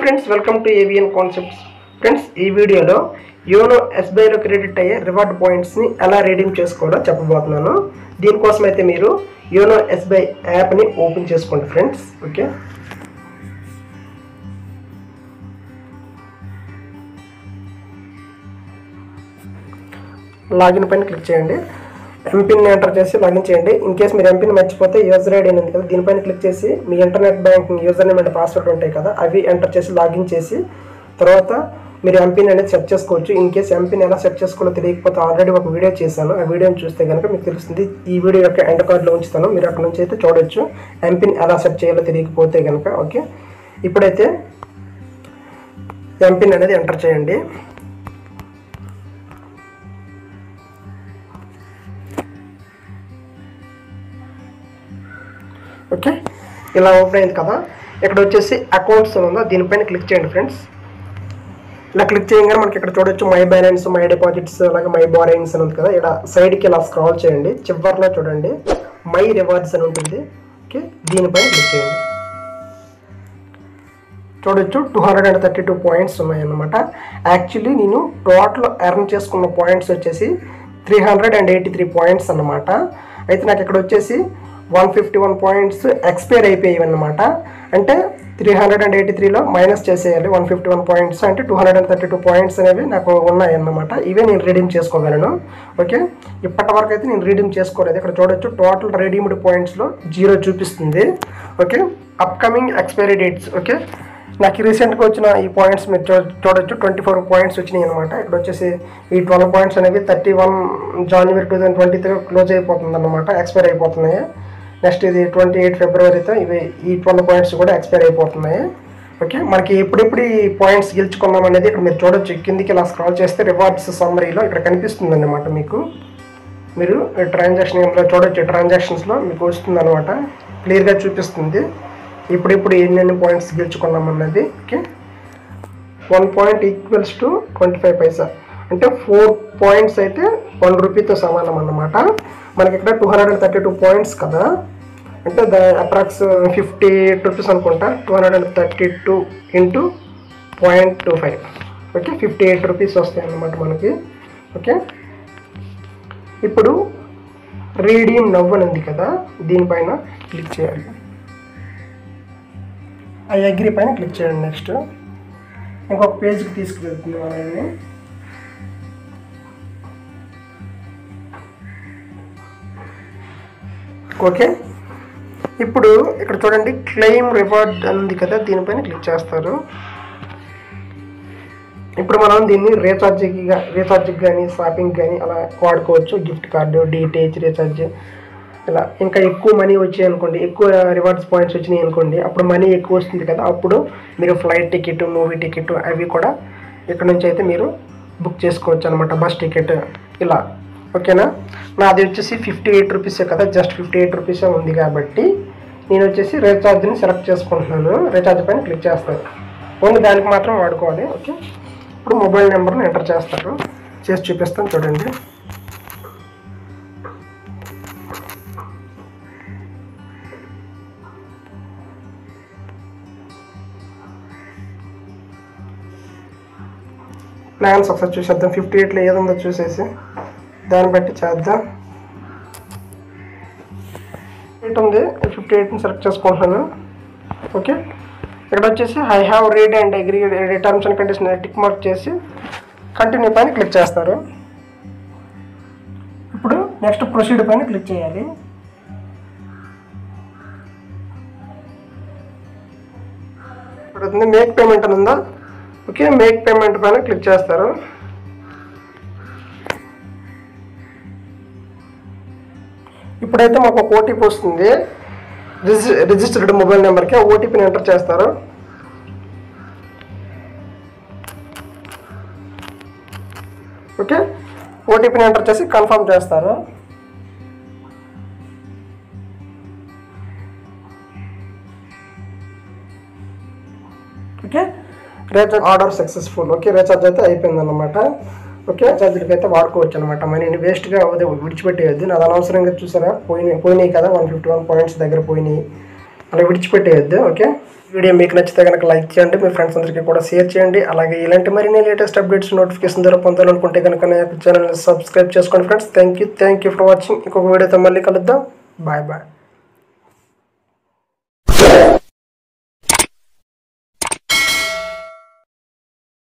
friends welcome to AVN concepts friends ఈ వీడియోలో YONO ఎస్బీఐలో క్రెడిట్ అయ్యే రివార్డ్ పాయింట్స్ని ఎలా రీడీమ్ చేసుకోవాలో చెప్పబోతున్నాను దీనికోసం అయితే మీరు యోనో ఎస్బీఐ యాప్ని ఓపెన్ చేసుకోండి ఫ్రెండ్స్ ఓకే లాగిన్ పైన క్లిక్ చేయండి ఎంపిన్ ఎంటర్ చేసి లాగిన్ చేయండి ఇన్ కేస్ మీరు ఎంపిన్ మర్చిపోతే యూజర్ ఐడి ఉంది కదా దీనిపైన క్లిక్ చేసి మీ internet banking user name and password ఉంటాయి కదా అవి ఎంటర్ చేసి లాగిన్ చేసి తర్వాత మీరు ఎంపిన్ అనేది సెట్ చేసుకోవచ్చు ఇన్ కేస్ ఎంపిన్ ఎలా సెట్ చేసుకోవాలో తెలియకపోతే ఆల్రెడీ ఒక వీడియో చేశాను ఆ వీడియోని చూస్తే కనుక మీకు తెలుస్తుంది ఈ వీడియో యొక్క ఎండ్ కార్డులో ఉంచుతాను మీరు అక్కడ నుంచి అయితే చూడొచ్చు ఎంపిన్ ఎలా సెట్ చేయాలో తెలియకపోతే కనుక ఓకే ఇప్పుడైతే ఎంపిన్ అనేది ఎంటర్ చేయండి ఓకే ఇలా ఓపెన్ అయింది కదా ఇక్కడ వచ్చేసి అకౌంట్స్ ఉందా దీనిపైన క్లిక్ చేయండి ఫ్రెండ్స్ ఇలా క్లిక్ చేయగానే మనకి ఇక్కడ చూడొచ్చు మై బ్యాలెన్స్ మై డిపాజిట్స్ అలాగే మై బారింగ్స్ అని ఉంది కదా ఇక్కడ సైడ్కి ఇలా స్క్రాల్ చేయండి చివరిలో చూడండి మై రివార్డ్స్ అని ఉంటుంది ఓకే దీనిపైన క్లిక్ చేయండి చూడొచ్చు two hundred and thirty two points ఉన్నాయన్నమాట యాక్చువల్లీ నేను టోటల్ ఎర్న్ చేసుకున్న పాయింట్స్ వచ్చేసి three hundred and eighty three points అన్నమాట అయితే నాకు ఇక్కడ వచ్చేసి one fifty one points expire అయిపోయాయి అన్నమాట అంటే త్రీ హండ్రెడ్ అండ్ ఎయిటీ త్రీలో మైనస్ చేసేయాలి వన్ ఫిఫ్టీ వన్ పాయింట్స్ అంటే two hundred and thirty two points అనేవి నాకు ఉన్నాయి అన్నమాట ఇవే నేను రీడీమ్ చేసుకోగలను ఓకే ఇప్పటి వరకు అయితే నేను రీడీమ్ చేసుకోలేదు ఇక్కడ చూడొచ్చు టోటల్ రెడీమ్డ్ పాయింట్స్లో జీరో చూపిస్తుంది okay upcoming expiry dates okay నాకు రీసెంట్గా వచ్చిన ఈ పాయింట్స్ మీరు చూ చూడొచ్చు ట్వంటీ ఫోర్ పాయింట్స్ వచ్చినాయి అనమాట ఇక్కడ వచ్చేసి ఈ ట్వెల్వ్ పాయింట్స్ అనేవి thirty one January two thousand twenty three close అయిపోతుంది అనమాట ఎక్స్పైర్ అయిపోతున్నాయి నెక్స్ట్ ఇది ట్వంటీ ఎయిట్ ఫిబ్రవరితో ఇవి ఈ ట్వెల్వ్ పాయింట్స్ కూడా ఎక్స్పైర్ అయిపోతున్నాయి ఓకే మనకి ఎప్పుడెప్పుడు ఈ పాయింట్స్ గెలుచుకున్నాం అనేది ఇక్కడ మీరు చూడొచ్చు కిందికి ఇలా స్క్రాల్ చేస్తే రివార్డ్స్ సమ్మరీలో ఇక్కడ కనిపిస్తుంది అనమాట మీకు మీరు ట్రాన్సాక్షన్ ఏమిలో చూడొచ్చు ట్రాన్సాక్షన్స్లో మీకు వస్తుంది అనమాట క్లియర్గా చూపిస్తుంది ఇప్పుడిప్పుడు ఎన్నెన్ని పాయింట్స్ గెలుచుకున్నాం అన్నది okay one point equals to twenty five paisa అంటే ఫోర్ పాయింట్స్ అయితే వన్ రూపీతో సమానం అన్నమాట మనకి ఇక్కడ two hundred and thirty two points కదా అంటే the approx fifty eight rupees అనుకుంటా two hundred and thirty two into point two five okay fifty eight rupees వస్తాయి అన్నమాట మనకి ఓకే ఇప్పుడు రీడీమ్ నవ్ అని ఉంది కదా దీనిపైన క్లిక్ చేయాలి ఆ అగ్రి పైన క్లిక్ చేయండి నెక్స్ట్ ఇంకొక పేజ్కి తీసుకువెళ్తుంది మనల్ని ఓకే ఇప్పుడు ఇక్కడ చూడండి క్లెయిమ్ రివార్డ్ అని ఉంది కదా దీనిపైన క్లిక్ చేస్తారు ఇప్పుడు మనం దీన్ని రీఛార్జ్కి రీఛార్జ్కి కానీ షాపింగ్ కానీ అలా వాడుకోవచ్చు గిఫ్ట్ కార్డు డిటిహెచ్ రీఛార్జ్ ఇలా ఇంకా ఎక్కువ మనీ వచ్చాయి అనుకోండి ఎక్కువ రివార్డ్స్ పాయింట్స్ వచ్చినాయి అనుకోండి అప్పుడు మనీ ఎక్కువ వస్తుంది కదా అప్పుడు మీరు ఫ్లైట్ టికెట్ మూవీ టికెట్ అవి కూడా ఇక్కడ నుంచి అయితే మీరు బుక్ చేసుకోవచ్చు అనమాట బస్ టికెట్ ఇలా ఓకేనా నాది వచ్చేసి ఫిఫ్టీ ఎయిట్ రూపీసే కదా జస్ట్ ఫిఫ్టీ ఎయిట్ రూపీసే ఉంది కాబట్టి నేను వచ్చేసి రీఛార్జ్ని సెలెక్ట్ చేసుకుంటున్నాను రీఛార్జ్ పైన క్లిక్ చేస్తాను ఓన్లీ దానికి మాత్రం వాడుకోవాలి ఓకే ఇప్పుడు మొబైల్ నెంబర్ని ఎంటర్ చేస్తారు చేసి చూపిస్తాను చూడండి ప్లాన్స్ ఒకసారి చూసేద్దాం ఫిఫ్టీ ఎయిట్లో ఏదుందో చూసేసి దాన్ని బట్టి చేద్దాం ఎయిట్ ఉంది ఫిఫ్టీ ఎయిట్ని సెలెక్ట్ చేసుకుంటున్నాను ఓకే ఇక్కడ వచ్చేసి I have read and agree terms and condition tick mark చేసి కంటిన్యూ పైన క్లిక్ చేస్తారు ఇప్పుడు నెక్స్ట్ ప్రొసీడ్ పైన క్లిక్ చేయాలి ఇప్పుడు మేక్ పేమెంట్ అని ఉందా ఓకే మేక్ పేమెంట్ పైన క్లిక్ చేస్తారు ఇప్పుడైతే మాకు ఒక ఓటీపీ వస్తుంది రిజి రిజిస్టర్డ్ మొబైల్ నెంబర్కి ఆ ఓటీపీని ఎంటర్ చేస్తారు ఓకే ఓటీపీని ఎంటర్ చేసి కన్ఫర్మ్ చేస్తారు okay recharge order successful okay recharge అయితే అయిపోయింది అనమాట ఓకే రీఛార్జ్కి అయితే వాడుకోవచ్చు అనమాట మనీని వేస్ట్గా అదే విడిచిపెట్టేయద్దు నాది అనవసరంగా చూసారా పోయినాయి పోయినాయి కదా వన్ ఫిఫ్టీ వన్ పాయింట్స్ దగ్గర పోయినాయి అలా విడిచిపెట్టేయద్దు ఓకే వీడియో మీకు నచ్చితే కనుక లైక్ చేయండి మీ ఫ్రెండ్స్ అందరికీ కూడా షేర్ చేయండి అలాగే ఇలాంటి మరిన్ని లేటెస్ట్ అప్డేట్స్ నోటిఫికేషన్ ద్వారా పొందాలనుకుంటే కనుక నా యొక్క ఛానల్ని సబ్స్క్రైబ్ చేసుకోండి friends thank you thank you for watching ఇంకొక వీడియోతో మళ్ళీ కలుద్దాం బాయ్ బాయ్